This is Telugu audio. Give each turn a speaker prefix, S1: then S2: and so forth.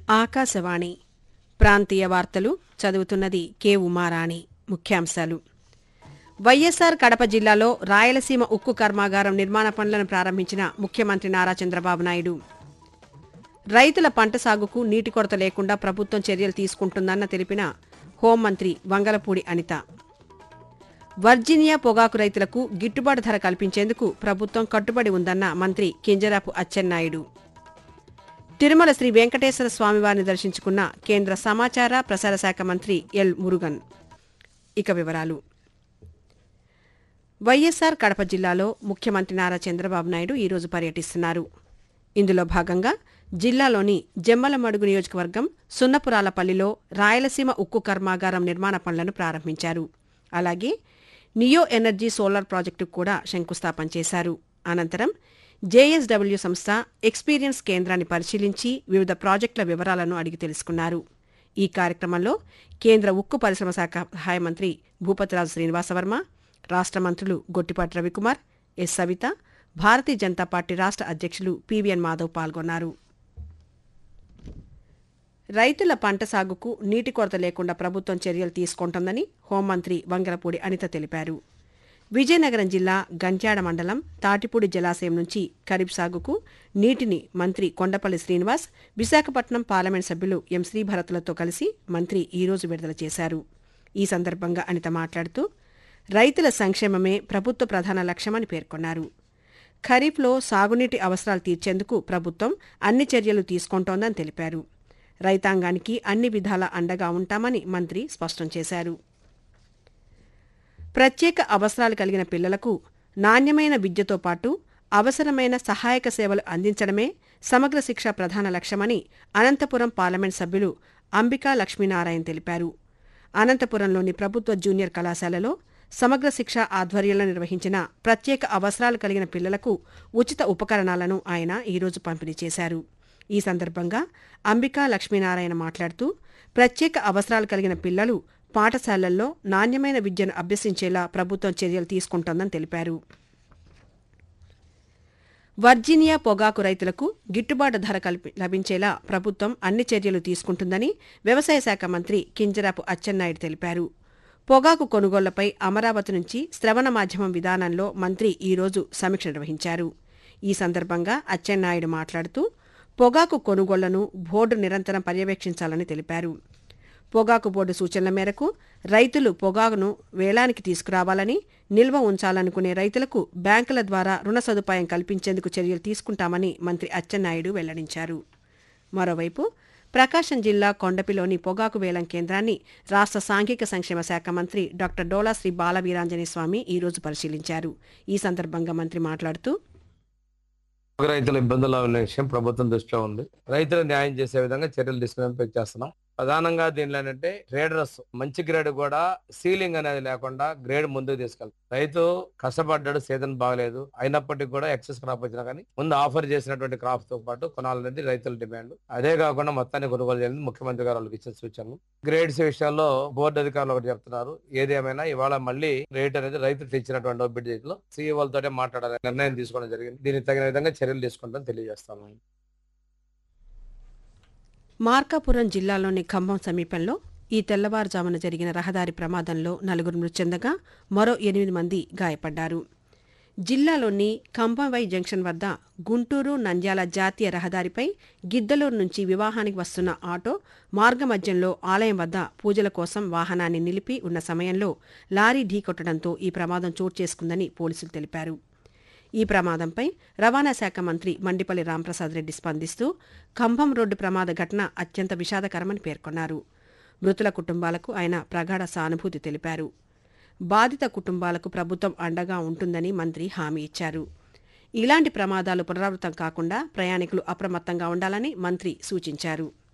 S1: ఆకాశవాణి ప్రాంతీయ వార్తలు చదువుతున్నది కె ఉమారాణి ముఖ్యాంశాలు వైఎస్సార్ కడప జిల్లాలో రాయలసీమ ఉక్కు కర్మాగారం నిర్మాణ పనులను ప్రారంభించిన ముఖ్యమంత్రి నారా చంద్రబాబు నాయుడు రైతుల పంట సాగుకు నీటి కొరత లేకుండా ప్రభుత్వం చర్యలు తీసుకుంటుందన్న తెలిపిన హోంమంత్రి వంగలపూడి అనిత వర్జీనియా పొగాకు రైతులకు గిట్టుబాటు ధర కల్పించేందుకు ప్రభుత్వం కట్టుబడి ఉందన్న మంత్రి కింజరాపు అచ్చెన్నాయుడు తిరుమల శ్రీ వెంకటేశ్వర స్వామివారిని దర్శించుకున్న కేంద్ర సమాచార ప్రసార శాఖ మంత్రి ఎల్ మురుగన్ ఇక వివరాలు వైఎస్సార్ కడప జిల్లాలో ముఖ్యమంత్రి నారా చంద్రబాబు నాయుడు ఈరోజు పర్యటిస్తున్నారు ఇందులో భాగంగా జిల్లాలోని జమ్మలమడుగు నియోజకవర్గం సున్నపురాలపల్లిలో రాయలసీమ ఉక్కు కర్మాగారం నిర్మాణ పనులను ప్రారంభించారు అలాగే నియో ఎనర్జీ సోలార్ ప్రాజెక్టుకు కూడా శంకుస్థాపన చేశారు అనంతరం జేఎస్డబ్ల్యూ సంస్థ ఎక్స్పీరియన్స్ కేంద్రాన్ని పరిశీలించి వివిధ ప్రాజెక్టుల వివరాలను అడిగి తెలుసుకున్నారు ఈ కార్యక్రమంలో కేంద్ర ఉక్కు పరిశ్రమ శాఖ సహాయ మంత్రి భూపతిరాజు శ్రీనివాసవర్మ రాష్ట్ర మంత్రులు గొట్టిపాటి రవికుమార్ ఎస్ సవిత భారతీయ జనతా పార్టీ రాష్ట్ర అధ్యక్షులు పివిఎన్ మాధవ్ పాల్గొన్నారు రైతుల పంట సాగుకు నీటి కొరత లేకుండా ప్రభుత్వం చర్యలు తీసుకుంటోందని హోంమంత్రి వంగలపూడి అనిత తెలిపారు విజయనగరం జిల్లా గంట్యాడ మండలం తాటిపూడి జలాశయం నుంచి ఖరీఫ్ సాగుకు నీటిని మంత్రి కొండపల్లి శ్రీనివాస్ విశాఖపట్నం పార్లమెంట్ సభ్యులు ఎం శ్రీభరత్లతో కలిసి మంత్రి ఈరోజు విడుదల చేశారు ఈ సందర్భంగా అనిత మాట్లాడుతూ రైతుల సంక్షేమమే ప్రభుత్వ ప్రధాన లక్ష్యమని పేర్కొన్నారు ఖరీఫ్లో సాగునీటి అవసరాలు తీర్చేందుకు ప్రభుత్వం అన్ని చర్యలు తీసుకుంటోందని తెలిపారు రైతాంగానికి అన్ని విధాల అండగా ఉంటామని మంత్రి స్పష్టం చేశారు ప్రత్యేక అవసరాలు కలిగిన పిల్లలకు నాణ్యమైన విద్యతో పాటు అవసరమైన సహాయక సేవలు అందించడమే సమగ్ర శిక్ష ప్రధాన లక్ష్యమని అనంతపురం పార్లమెంట్ సభ్యులు అంబికా లక్ష్మీనారాయణ తెలిపారు అనంతపురంలోని ప్రభుత్వ జూనియర్ కళాశాలలో సమగ్ర శిక్ష ఆధ్వర్యంలో నిర్వహించిన ప్రత్యేక అవసరాలు కలిగిన పిల్లలకు ఉచిత ఉపకరణాలను ఆయన ఈరోజు పంపిణీ చేశారు ఈ సందర్భంగా అంబికా లక్ష్మీనారాయణ మాట్లాడుతూ ప్రత్యేక అవసరాలు కలిగిన పిల్లలు పాఠశాలల్లో నాణ్యమైన విద్యను అభ్యసించేలా ప్రభుత్వం చర్యలు తీసుకుంటోందని తెలిపారు వర్జీనియా పొగాకు రైతులకు గిట్టుబాటు ధర కల్పి లభించేలా ప్రభుత్వం అన్ని చర్యలు తీసుకుంటుందని వ్యవసాయ శాఖ మంత్రి కింజరాపు అచ్చెన్నాయుడు తెలిపారు పొగాకు కొనుగోళ్లపై అమరావతి నుంచి శ్రవణ మాధ్యమం విధానంలో మంత్రి ఈరోజు సమీక్ష నిర్వహించారు ఈ సందర్భంగా అచ్చెన్నాయుడు మాట్లాడుతూ పొగాకు కొనుగోళ్లను బోర్డు నిరంతరం పర్యవేక్షించాలని తెలిపారు పొగాకు బోర్డు సూచనల మేరకు రైతులు పొగాకును వేలానికి తీసుకురావాలని నిల్వ ఉంచాలనుకునే రైతులకు బ్యాంకుల ద్వారా రుణ సదుపాయం కల్పించేందుకు చర్యలు తీసుకుంటామని మంత్రి అచ్చెన్నాయుడు వెల్లడించారు మరోవైపు ప్రకాశం జిల్లా కొండపిలోని పొగాకు వేలం కేంద్రాన్ని రాష్ట్ర సాంఘిక సంక్షేమ శాఖ మంత్రి డాక్టర్ డోలా శ్రీ బాలవీరాంజనేయ స్వామి ఈరోజు పరిశీలించారు ఈ సందర్భంగా మంత్రి మాట్లాడుతూ
S2: రైతుల ఇబ్బందుల్లో ఉన్న విషయం ప్రభుత్వం దృష్టిలో ఉంది రైతులకు న్యాయం చేసే విధంగా చర్యలు తీసుకునే చేస్తున్నాం ప్రధానంగా దీనిలో ఏంటంటే ట్రేడర్స్ మంచి గ్రేడ్ కూడా సీలింగ్ అనేది లేకుండా గ్రేడ్ ముందుకు తీసుకెళ్తాం రైతు కష్టపడ్డాడు సీజన్ బాగలేదు అయినప్పటికీ కూడా ఎక్సెస్ క్రాప్ వచ్చినా కానీ ముందు ఆఫర్ చేసినటువంటి క్రాప్స్ తో పాటు కొనాలనేది రైతుల డిమాండ్ అదే కాకుండా మొత్తాన్ని కొనుగోలు చేయాలని ముఖ్యమంత్రి గారు వాళ్ళకి ఇచ్చిన సూచనలు గ్రేడ్స్ విషయాల్లో బోర్డు అధికారులు ఒకటి చెప్తున్నారు ఏదేమైనా ఇవాళ మళ్ళీ రేట్ అనేది రైతులు ఇచ్చినటువంటి ఒబిడ్ లో సీఈఓలతోటే మాట్లాడాలని నిర్ణయం తీసుకోవడం జరిగింది దీనికి తగిన విధంగా చర్యలు తీసుకుంటామని తెలియజేస్తాము
S1: మార్కాపురం జిల్లాలోని ఖమ్మం సమీపంలో ఈ తెల్లవారుజామున జరిగిన రహదారి ప్రమాదంలో నలుగురు మృతి చెందగా మరో ఎనిమిది మంది గాయపడ్డారు జిల్లాలోని కంభంవై జంక్షన్ వద్ద గుంటూరు నంద్యాల జాతీయ రహదారిపై గిద్దలూరు నుంచి వివాహానికి వస్తున్న ఆటో మార్గమధ్యంలో ఆలయం వద్ద పూజల కోసం వాహనాన్ని నిలిపి ఉన్న సమయంలో లారీ ఢీకొట్టడంతో ఈ ప్రమాదం చోటు చేసుకుందని పోలీసులు తెలిపారు ఈ ప్రమాదంపై రవాణా శాఖ మంత్రి మండిపల్లి రాంప్రసాద్ రెడ్డి స్పందిస్తూ ఖంభం రోడ్డు ప్రమాద ఘటన అత్యంత విషాదకరమని పేర్కొన్నారు మృతుల కుటుంబాలకు ఆయన ప్రగాఢ సానుభూతి తెలిపారు బాధిత కుటుంబాలకు ప్రభుత్వం అండగా ఉంటుందని మంత్రి హామీ ఇచ్చారు ఇలాంటి ప్రమాదాలు పునరావృతం కాకుండా ప్రయాణికులు అప్రమత్తంగా ఉండాలని మంత్రి సూచించారు